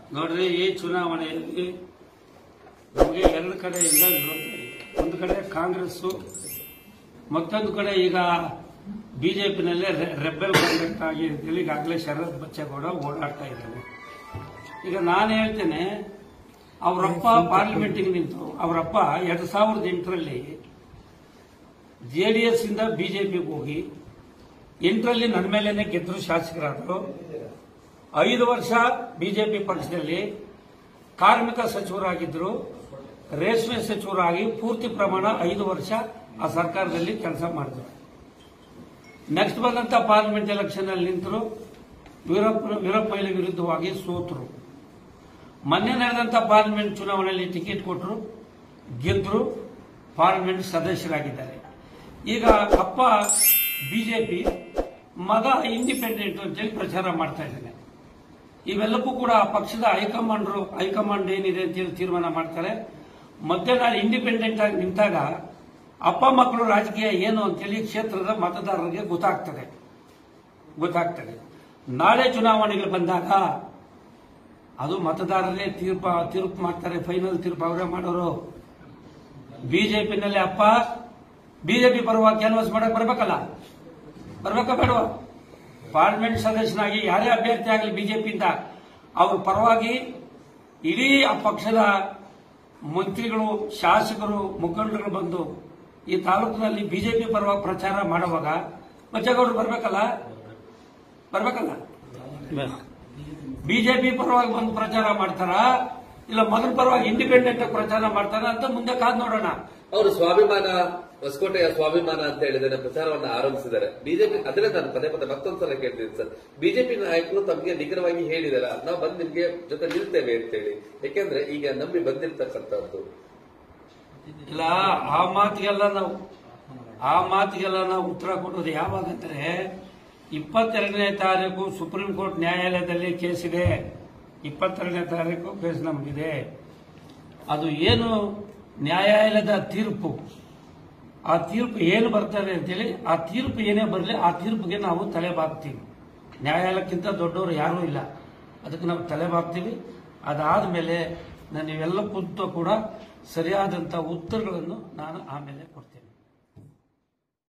ನೋಡ್ರಿ ಈ ಚುನಾವಣೆಯಲ್ಲಿ ನಮಗೆ ಎರಡು ಕಡೆಯಿಂದ ವಿರೋಧ ಇದೆ ಒಂದು ಕಡೆ ಕಾಂಗ್ರೆಸ್ಸು ಮತ್ತೊಂದು ಕಡೆ ಈಗ ಬಿಜೆಪಿನಲ್ಲೇ ರೆಬೆಲ್ ಕಾಂಗ್ರೆಸ್ ಆಗಿ ಅಂತೇಳಿ ಈಗಾಗಲೇ ಶರತ್ ಬಚ್ಚೇಗೌಡ ಓಡಾಡ್ತಾ ಇದ್ದಾನೆ ಈಗ ನಾನು ಹೇಳ್ತೇನೆ ಅವರಪ್ಪ ಪಾರ್ಲಿಮೆಂಟಿಗೆ ನಿಂತು ಅವರಪ್ಪ ಎರಡ್ ಸಾವಿರದ ಎಂಟರಲ್ಲಿ ಜೆಡಿಎಸ್ ಇಂದ ಬಿಜೆಪಿಗೆ ಹೋಗಿ ಎಂಟರಲ್ಲಿ ನನ್ನ ಮೇಲೇನೆ ಗೆದ್ರು ಶಾಸಕರಾದರು ಐದು ವರ್ಷ ಬಿಜೆಪಿ ಪಕ್ಷದಲ್ಲಿ ಕಾರ್ಮಿಕ ಸಚಿವರಾಗಿದ್ದರು ರೇಷ್ಮೆ ಸಚಿವರಾಗಿ ಪೂರ್ತಿ ಪ್ರಮಾಣ ಐದು ವರ್ಷ ಆ ಸರ್ಕಾರದಲ್ಲಿ ಕೆಲಸ ಮಾಡಿದ್ರು ನೆಕ್ಸ್ಟ್ ಬಂದಂತ ಪಾರ್ಲಿಮೆಂಟ್ ಎಲೆಕ್ಷನ್ ಅಲ್ಲಿ ನಿಂತರು ವೀರಪ್ಪ ವೀರಪ್ಪಯ್ಯ ವಿರುದ್ಧವಾಗಿ ಸೋತರು ಮೊನ್ನೆ ನಡೆದಂತ ಪಾರ್ಲಿಮೆಂಟ್ ಚುನಾವಣೆಯಲ್ಲಿ ಟಿಕೆಟ್ ಕೊಟ್ಟರು ಗೆದ್ರು ಪಾರ್ಲಿಮೆಂಟ್ ಸದಸ್ಯರಾಗಿದ್ದಾರೆ ಈಗ ಅಪ್ಪ ಬಿಜೆಪಿ ಮಗ ಇಂಡಿಪೆಂಡೆಂಟ್ ಅಂತೇಳಿ ಪ್ರಚಾರ ಮಾಡ್ತಾ ಇದ್ದಾನೆ ಇವೆಲ್ಲಕ್ಕೂ ಕೂಡ ಆ ಪಕ್ಷದ ಹೈಕಮಾಂಡ್ರು ಹೈಕಮಾಂಡ್ ಏನಿದೆ ಅಂತೇಳಿ ತೀರ್ಮಾನ ಮಾಡ್ತಾರೆ ಮತ್ತೆ ನಾನು ಇಂಡಿಪೆಂಡೆಂಟ್ ಆಗಿ ನಿಂತಾಗ ಅಪ್ಪ ಮಕ್ಕಳು ರಾಜಕೀಯ ಏನು ಅಂತೇಳಿ ಕ್ಷೇತ್ರದ ಮತದಾರರಿಗೆ ಗೊತ್ತಾಗ್ತದೆ ಗೊತ್ತಾಗ್ತದೆ ನಾಳೆ ಚುನಾವಣೆಗೆ ಬಂದಾಗ ಅದು ಮತದಾರರೇ ತೀರ್ಪ ತೀರ್ಪು ಮಾಡ್ತಾರೆ ಫೈನಲ್ ತೀರ್ಪು ಅವರೇ ಮಾಡೋರು ಬಿಜೆಪಿನಲ್ಲಿ ಅಪ್ಪ ಬಿಜೆಪಿ ಪರವಾಗಿ ಕ್ಯಾನ್ವಾಸ್ ಮಾಡಕ್ ಬರ್ಬೇಕಲ್ಲ ಬರ್ಬೇಕಾ ಬೇಡವಾ ಪಾರ್ಲಿಮೆಂಟ್ ಸದಸ್ಯನಾಗಿ ಯಾರೇ ಅಭ್ಯರ್ಥಿ ಆಗಲಿ ಬಿಜೆಪಿಯಿಂದ ಅವ್ರ ಪರವಾಗಿ ಇಡೀ ಆ ಪಕ್ಷದ ಮಂತ್ರಿಗಳು ಶಾಸಕರು ಮುಖಂಡರುಗಳು ಬಂದು ಈ ತಾಲೂಕಿನಲ್ಲಿ ಬಿಜೆಪಿ ಪರವಾಗಿ ಪ್ರಚಾರ ಮಾಡುವಾಗ ಬಚ್ಚೇಗೌಡರು ಬರ್ಬೇಕಲ್ಲ ಬರ್ಬೇಕಲ್ಲ ಬಿಜೆಪಿ ಪರವಾಗಿ ಬಂದು ಪ್ರಚಾರ ಮಾಡ್ತಾರ ಇಲ್ಲ ಮಗನ ಪರವಾಗಿ ಇಂಡಿಪೆಂಡೆಂಟ್ ಪ್ರಚಾರ ಮಾಡ್ತಾರ ಅಂತ ಮುಂದೆ ಕಾದ್ ನೋಡೋಣ ಅವರು ಸ್ವಾಭಿಮಾನ ಹೊಸಕೋಟೆಯ ಸ್ವಾಭಿಮಾನ ಅಂತ ಹೇಳಿದ್ರೆ ಪ್ರಚಾರವನ್ನು ಆರಂಭಿಸಿದ್ದಾರೆ ಬಿಜೆಪಿ ಅದನ್ನೇ ನಾನು ಪದೇ ಪದೇ ಮತ್ತೊಂದ್ಸಲ ಕೇಳ್ತೀನಿ ಸರ್ ಬಿಜೆಪಿ ನಾಯಕರು ತಮಗೆ ನಿಖರವಾಗಿ ಹೇಳಿದಾರ ನಾವು ಬಂದು ನಿಮ್ಗೆ ಜೊತೆ ನಿಲ್ತೇವೆ ಅಂತೇಳಿ ಯಾಕೆಂದ್ರೆ ಈಗ ನಂಬಿ ಬಂದಿರ್ತಕ್ಕಂಥದ್ದು ಇಲ್ಲ ಆ ಮಾತಿಗೆಲ್ಲ ನಾವು ಆ ಮಾತಿಗೆಲ್ಲ ನಾವು ಉತ್ತರ ಕೊಡೋದು ಯಾವಾಗ ಅಂದ್ರೆ ಇಪ್ಪತ್ತೆರಡನೇ ತಾರೀಕು ಸುಪ್ರೀಂ ಕೋರ್ಟ್ ನ್ಯಾಯಾಲಯದಲ್ಲಿ ಕೇಸ್ ಇದೆ ಇಪ್ಪತ್ತೆರಡನೇ ತಾರೀಕು ಕೇಸ್ ನಮಗಿದೆ ಅದು ಏನು ನ್ಯಾಯಾಲಯದ ತೀರ್ಪು ಆ ತೀರ್ಪು ಏನು ಬರ್ತಾರೆ ಅಂತೇಳಿ ಆ ತೀರ್ಪು ಏನೇ ಬರಲಿ ಆ ತೀರ್ಪಿಗೆ ನಾವು ತಲೆ ಬಾಗ್ತೀವಿ ನ್ಯಾಯಾಲಯಕ್ಕಿಂತ ದೊಡ್ಡವರು ಯಾರೂ ಇಲ್ಲ ಅದಕ್ಕೆ ನಾವು ತಲೆ ಬಾಗ್ತೀವಿ ಅದಾದ್ಮೇಲೆ ನಾನು ಇವೆಲ್ಲ ಕುರಿತು ಕೂಡ ಸರಿಯಾದಂಥ ಉತ್ತರಗಳನ್ನು ನಾನು ಆಮೇಲೆ ಕೊಡ್ತೀನಿ